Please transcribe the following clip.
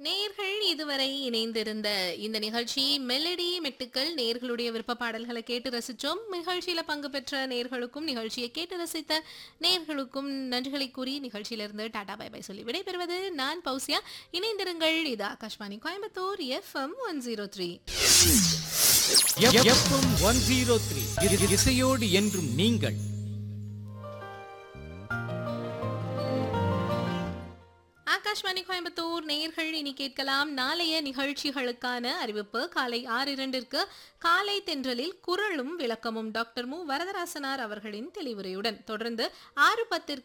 நேர்கள் இதுவரை இணைந்திருந்த இந்த நிகழ்ச்சி மெலடி மெட்டுக்கள் நேர்களுடைய விருப்ப பாடல்களை கேட்டு ரசிச்சோம் நிகழ்ச்சியில பங்கு பெற்ற நேர்களுக்கும் நிகழ்ச்சியை கேட்டு ரசித்த நேர்களுக்கும் நன்றிகளை கூறி நிகழ்ச்சியிலிருந்து டாடா பை பை சொல்லி விடைபெறுவது நான் பௌசியா இணைந்திருங்கள் இது Akashvani Coimbatore FM one zero three FM one zero three இசையோடு என்றும் நீங்கள் ஆகாஷ்வாணி கோயம்புத்தூர் நேயர்கள் இனி கேட்கலாம் நாளைய நிகழ்ச்சிகளுக்கான அறிவிப்பு காலை ஆறு இரண்டிற்கு காலை தென்றலில் குரலும் விளக்கமும் டாக்டர் மு வரதராசனார் அவர்களின் தெளிவுரையுடன் தொடர்ந்து ஆறு பத்திற்கு